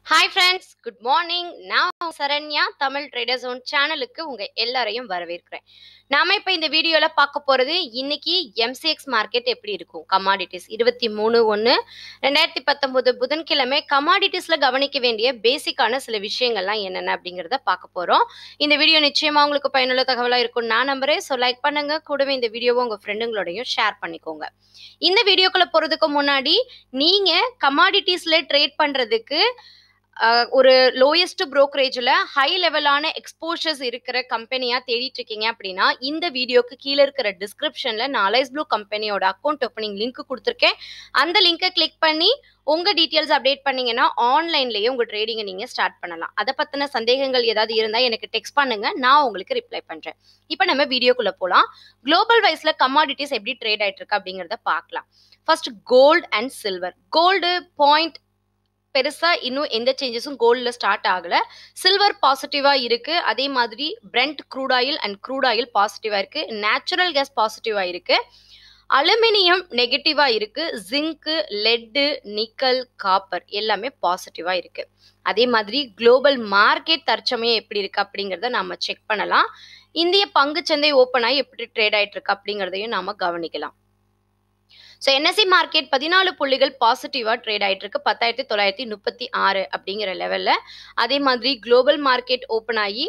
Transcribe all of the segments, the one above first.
hi friends good morning நான் Saranya Tamil trader zone சேனலுக்கு உங்க எல்லாரையும் வரவேற்கிறேன் நாம இப்ப இந்த வீடியோல பார்க்க போறது இன்னைக்கு எம்சிஎக்ஸ் மார்க்கெட் எப்படி இருக்கும் கமாடிட்டிஸ் இருபத்தி மூணு ஒன்று ரெண்டாயிரத்தி பத்தொன்பது புதன்கிழமை கமாடிட்டிஸ்ல கவனிக்க வேண்டிய பேசிக்கான சில விஷயங்கள்லாம் என்னென்ன அப்படிங்கிறத பார்க்க போறோம் இந்த வீடியோ நிச்சயமா உங்களுக்கு பயனுள்ள தகவலா இருக்கும் நான் நம்புறேன் ஸோ லைக் பண்ணுங்க கூடவே இந்த வீடியோவை உங்க ஃப்ரெண்டுங்களோடையும் ஷேர் பண்ணிக்கோங்க இந்த வீடியோக்குள்ள போறதுக்கு முன்னாடி நீங்க கமாடிட்டிஸ்ல ட்ரேட் பண்றதுக்கு அஹ், ஒரு லோயஸ்ட் ப்ரோக்கரேஜில் ஹை லெவலான எக்ஸ்போஷர்ஸ் இருக்கிற கம்பெனியாக தேடிட்டு இருக்கீங்க அப்படின்னா இந்த வீடியோக்கு கீழே இருக்கிற டிஸ்கிரிப்ஷனில் நான் அலைஸ் ப்ளூ கம்பெனியோட அக்கௌண்ட் ஓப்பனிங் லிங்க் கொடுத்துருக்கேன் அந்த லிங்கை கிளிக் பண்ணி உங்கள் டீட்டெயில்ஸ் அப்டேட் பண்ணீங்கன்னா ஆன்லைன்லேயே உங்கள் ட்ரேடிங்கை நீங்கள் ஸ்டார்ட் பண்ணலாம் அதை பற்றின சந்தேகங்கள் ஏதாவது இருந்தால் எனக்கு டெக்ஸ்ட் பண்ணுங்க நான் உங்களுக்கு ரிப்ளை பண்ணுறேன் இப்போ நம்ம வீடியோக்குள்ளே போகலாம் குளோபல் வைஸில் கமாடிட்டிஸ் எப்படி ட்ரேட் ஆயிட்டு இருக்கு அப்படிங்கிறத பார்க்கலாம் first gold and silver gold point பெருசா இன்னும் எந்த சேஞ்சஸும் கோல்டில் ஸ்டார்ட் ஆகல சில்வர் பாசிட்டிவா இருக்கு அதே மாதிரி Brent crude oil and crude oil பாசிட்டிவா இருக்கு நேச்சுரல் கேஸ் பாசிட்டிவா இருக்கு அலுமினியம் நெகட்டிவா இருக்கு ஜிங்க்கு லெட்டு நிக்கல் காப்பர் எல்லாமே பாசிட்டிவா இருக்கு அதே மாதிரி குளோபல் மார்க்கெட் தற்சமயம் எப்படி இருக்கு அப்படிங்கிறத நாம செக் பண்ணலாம் இந்திய பங்குச்சந்தை ஓப்பன் ஆகி எப்படி ட்ரேட் ஆயிட்டு இருக்கு அப்படிங்கிறதையும் நாம கவனிக்கலாம் ஸோ என்எஸ்சி மார்க்கெட் பதினாலு புள்ளிகள் பாசிட்டிவாக ட்ரேட் ஆயிட்டு இருக்கு பத்தாயிரத்தி தொள்ளாயிரத்தி முப்பத்தி ஆறு அப்படிங்கிற லெவலில் அதே மாதிரி குளோபல் மார்க்கெட் ஓப்பன் ஆகி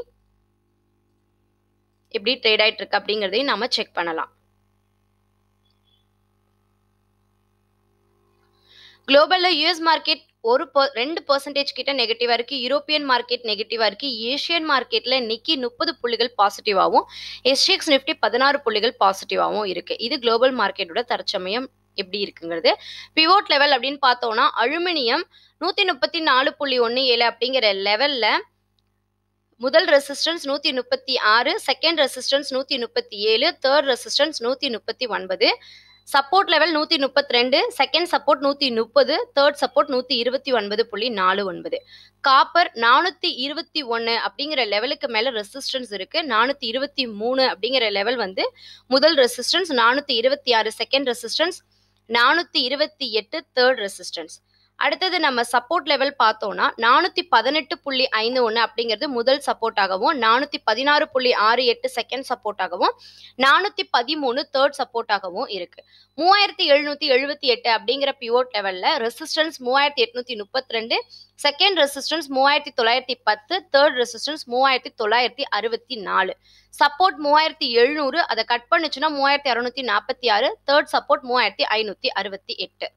எப்படி ட்ரேட் ஆயிட்டு இருக்கு அப்படிங்கிறதையும் நாம செக் பண்ணலாம் குளோபலில் யூஎஸ் மார்க்கெட் ஒரு per- ரெண்டு பர்சன்டேஜ் கிட்ட நெகட்டிவா இருக்கு யூரோப்பியன் மார்க்கெட் நெகட்டிவா இருக்கு ஏஷியன் மார்க்கெட்ல நிக்கி முப்பது புள்ளிகள் பாசிட்டிவாகவும் எஸ்டிஎக்ஸ் நிஃப்டி பதினாறு புள்ளிகள் பாசிட்டிவாகவும் இருக்கு இது குளோபல் மார்க்கெட்டோட தற்சமயம் எப்படி இருக்குங்கிறது பிவோட் லெவல் அப்படின்னு பார்த்தோம்னா அலுமினியம் நூத்தி முப்பத்தி நாலு புள்ளி ஒன்று ஏழு அப்படிங்கிற லெவல்ல முதல் ரெசிஸ்டன்ஸ் நூத்தி முப்பத்தி ஆறு செகண்ட் ரெசிஸ்டன்ஸ் நூத்தி முப்பத்தி ஏழு தேர்ட் ரெசிஸ்டன்ஸ் நூத்தி முப்பத்தி ஒன்பது சப்போர்ட் லெவல் நூத்தி முப்பத்தி ரெண்டு செகண்ட் சப்போர்ட் நூத்தி முப்பது தேர்ட் சப்போர்ட் நூத்தி இருபத்தி ஒன்பது புள்ளி நாலு ஒன்பது காப்பர் நானூத்தி இருபத்தி ஒன்னு அப்படிங்கிற லெவலுக்கு மேல ரெசிஸ்டன்ஸ் இருக்கு நானூத்தி இருபத்தி மூணு அப்படிங்கிற லெவல் வந்து முதல் ரெசிஸ்டன்ஸ் நானூத்தி இருபத்தி ஆறு செகண்ட் ரெசிஸ்டன்ஸ் நானூத்தி இருபத்தி எட்டு தேர்ட் ரெசிஸ்டன்ஸ் அடுத்தது நம்ம சப்போர்ட் லெவல் பார்த்தோம்னா நானூத்தி பதினெட்டு புள்ளி ஐந்து ஒன்று அப்படிங்கிறது முதல் சப்போர்ட்டாகவும் நானூத்தி பதினாறு புள்ளி ஆறு எட்டு செகண்ட் சப்போர்ட்டாகவும் நானூத்தி பதிமூணு தேர்ட் சப்போர்ட்டாகவும் இருக்கு மூவாயிரத்தி எழுநூத்தி எழுபத்தி எட்டு அப்படிங்கிற பிவோட் லெவல்ல ரெசிஸ்டன்ஸ் மூவாயிரத்தி எட்நூத்தி முப்பத்தி ரெண்டு செகண்ட் ரெசிஸ்டன்ஸ் மூவாயிரத்தி தொள்ளாயிரத்தி பத்து தேர்ட் ரெசிஸ்டன்ஸ் மூவாயிரத்தி தொள்ளாயிரத்தி அறுபத்தி நாலு சப்போர்ட் மூவாயிரத்தி எழுநூறு அதை கட் பண்ணுச்சுன்னா மூவாயிரத்தி அறுநூத்தி நாற்பத்தி ஆறு தேர்ட் சப்போர்ட் மூவாயிரத்தி ஐநூத்தி அறுபத்தி எட்டு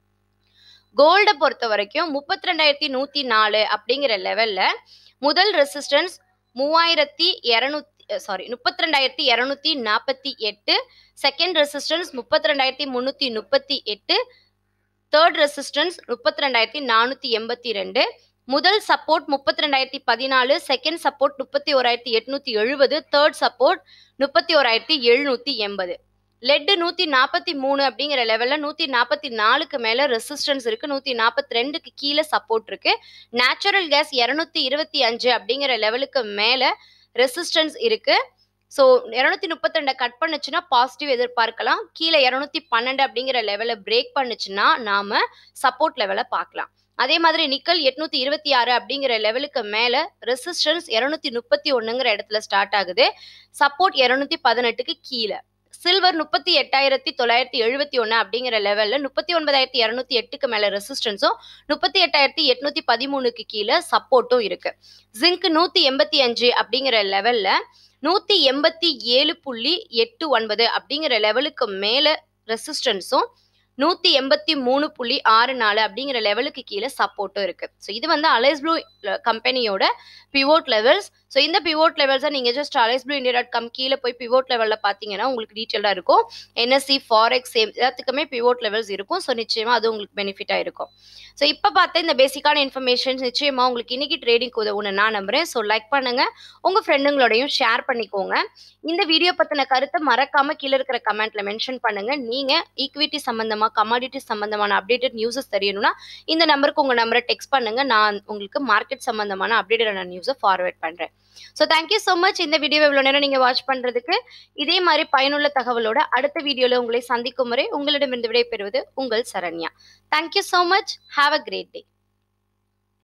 கோல்டை பொறுத்த வரைக்கும் முப்பத்தி ரெண்டாயிரத்தி நூத்தி நாலு அப்படிங்கிற லெவல்ல முதல் ரெசிஸ்டன்ஸ் மூவாயிரத்தி இரநூத்தி சாரி முப்பத்தி ரெண்டாயிரத்தி இரநூத்தி நாற்பத்தி எட்டு செகண்ட் ரெசிஸ்டன்ஸ் முப்பத்தி ரெண்டாயிரத்தி முந்நூற்றி முப்பத்தி எட்டு தேர்ட் ரெசிஸ்டன்ஸ் முப்பத்தி ரெண்டாயிரத்தி நானூற்றி எண்பத்தி ரெண்டு முதல் சப்போர்ட் முப்பத்தி ரெண்டாயிரத்தி பதினாலு செகண்ட் சப்போர்ட் முப்பத்தி ஓராயிரத்தி எட்நூத்தி எழுபது தேர்ட் சப்போர்ட் முப்பத்தி ஓராயிரத்தி எழுநூத்தி எண்பது லெட்டு நூத்தி நாற்பத்தி மூணு அப்படிங்கிற லெவல்ல நூத்தி நாற்பத்தி நாலுக்கு மேல ரெசிஸ்டன்ஸ் இருக்கு நூத்தி நாற்பத்தி ரெண்டுக்கு கீழே சப்போர்ட் இருக்கு நேச்சுரல் கேஸ் இரநூத்தி இருபத்தி அஞ்சு அப்படிங்கிற லெவலுக்கு மேல ரெசிஸ்டன்ஸ் இருக்கு ஸோ இரநூத்தி முப்பத்தி ரெண்டை கட் பண்ணுச்சுன்னா பாசிட்டிவ் எதிர்பார்க்கலாம் கீழே இரநூத்தி பன்னெண்டு அப்படிங்கிற லெவலை பிரேக் பண்ணுச்சுன்னா நாம சப்போர்ட் லெவலை பார்க்கலாம் அதே மாதிரி நிக்கல் எட்நூத்தி இருபத்தி ஆறு அப்படிங்கிற லெவலுக்கு மேல ரெசிஸ்டன்ஸ் இரநூத்தி முப்பத்தி ஒண்ணுங்கிற இடத்துல ஸ்டார்ட் ஆகுது சப்போர்ட் இரநூத்தி பதினெட்டுக்கு கீழே சில்வர் முப்பத்தி எட்டாயிரத்தி தொள்ளாயிரத்தி எழுபத்தி ஒன்று அப்படிங்கிற லெவலில் முப்பத்தி ஒன்பதாயிரத்தி இரநூத்தி எட்டுக்கு மேலே ரெசிஸ்டன்ஸும் முப்பத்தி எட்டாயிரத்தி எட்நூத்தி பதிமூணுக்கு கீழே சப்போர்ட்டும் இருக்கு ஜிங்க் நூற்றி எண்பத்தி அஞ்சு அப்படிங்கிற லெவலில் நூற்றி எண்பத்தி ஏழு புள்ளி எட்டு ஒன்பது அப்படிங்கிற லெவலுக்கு மேலே ரெசிஸ்டன்ஸும் நூற்றி எண்பத்தி மூணு புள்ளி ஆறு நாலு அப்படிங்கிற லெவலுக்கு கீழே சப்போர்ட்டும் இருக்கு ஸோ இது வந்து அலைஸ் ப்ளூ கம்பெனியோட பிவோட் லெவல்ஸ் ஸோ இந்த பிவோட் லெவல்ஸை நீங்கள் just Alice Blue India dot com கீழே போய் பிவோட் லெவலில் பார்த்தீங்கன்னா உங்களுக்கு டீட்டெயிலாக இருக்கும் என்எஸ்சி ஃபாரெக்ஸ் எல்லாத்துக்குமே பிவோட் லெவல்ஸ் இருக்கும் ஸோ நிச்சயமாக அது உங்களுக்கு பெனிஃபிட்டாக இருக்கும் ஸோ இப்போ பார்த்த இந்த பேசிக்கான இன்ஃபர்மேஷன்ஸ் நிச்சயமாக உங்களுக்கு இன்னைக்கு ட்ரேடிங் உதவுன்னு நான் நம்புறேன் ஸோ லைக் பண்ணுங்க உங்கள் ஃப்ரெண்டுங்களோடையும் ஷேர் பண்ணிக்கோங்க இந்த வீடியோ பற்றின கருத்தை மறக்காம கீழே இருக்கிற கமெண்ட்ல மென்ஷன் பண்ணுங்க நீங்கள் ஈக்விட்டி சம்பந்தமாக கமாடிட்டி சம்பந்தமான அப்டேட்டட் நியூஸஸ் தெரியணும்னா இந்த நம்பருக்கு உங்கள் நம்பரை டெக்ஸ்ட் பண்ணுங்க நான் உங்களுக்கு மார்க்கெட் சம்பந்தமான அப்டேட்டடான நியூஸை ஃபார்வேர்ட் பண்ணுறேன் ஸோ தேங்க்யூ ஸோ மச் இந்த வீடியோ இவ்வளோ நேரம் நீங்கள் வாட்ச் பண்ணுறதுக்கு இதே மாதிரி பயனுள்ள தகவலோட அடுத்த வீடியோவில் உங்களை சந்திக்கும் வரை உங்களிடமிருந்து விடைபெறுவது உங்கள் Saranya thank you so much have a great day